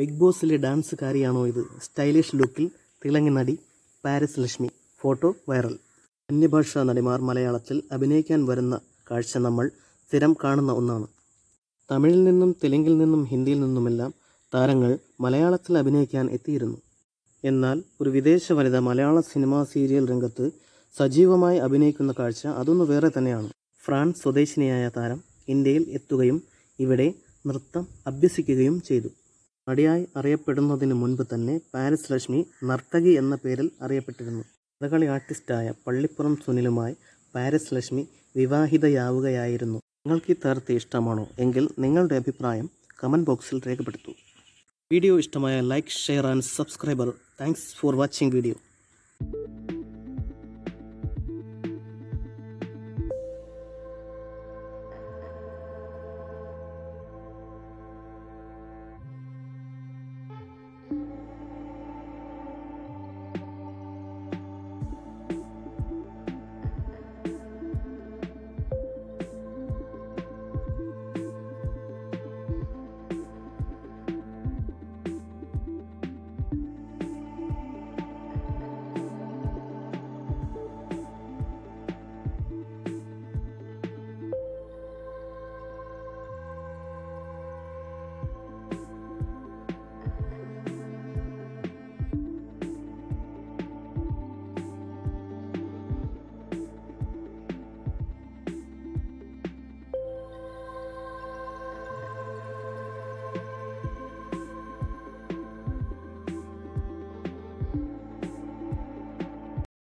big ബോസിലെ ഡാൻസുകാരിയാണോ ഇത് stylish ലുക്കിൽ തിളങ്ങി നടി പാരിസ് ലക്ഷ്മി ഫോട്ടോ വൈറൽ അന്യഭാഷാ നടിമാർ മലയാളത്തിൽ അഭിനയിക്കാൻ വരുന്ന കാഴ്ച നമ്മൾ സ്ഥിരം കാണുന്ന ഒന്നാണ് തമിഴിൽ നിന്നും തെലുങ്കിൽ നിന്നും ഹിന്ദിയിൽ നിന്നുമെല്ലാം താരങ്ങൾ മലയാളത്തിൽ അഭിനയിക്കാൻ എത്തിയിരുന്നു എന്നാൽ ഒരു വിദേശ വനിത മലയാള സിനിമാ സീരിയൽ രംഗത്ത് സജീവമായി അഭിനയിക്കുന്ന കാഴ്ച അതൊന്നു വേറെ തന്നെയാണ് ഫ്രാൻസ് സ്വദേശിനിയായ താരം ഇന്ത്യയിൽ എത്തുകയും ഇവിടെ നൃത്തം അഭ്യസിക്കുകയും ചെയ്തു നടിയായി അറിയപ്പെടുന്നതിന് മുൻപ് തന്നെ പാരിസ് ലക്ഷ്മി നർത്തകി എന്ന പേരിൽ അറിയപ്പെട്ടിരുന്നു കഥകളി ആർട്ടിസ്റ്റായ പള്ളിപ്പുറം സുനിലുമായി പാരിസ് ലക്ഷ്മി വിവാഹിതയാവുകയായിരുന്നു നിങ്ങൾക്ക് ഈ താരത്തെ ഇഷ്ടമാണോ എങ്കിൽ നിങ്ങളുടെ അഭിപ്രായം കമൻറ്റ് ബോക്സിൽ രേഖപ്പെടുത്തൂ വീഡിയോ ഇഷ്ടമായ like share and subscriber thanks for watching video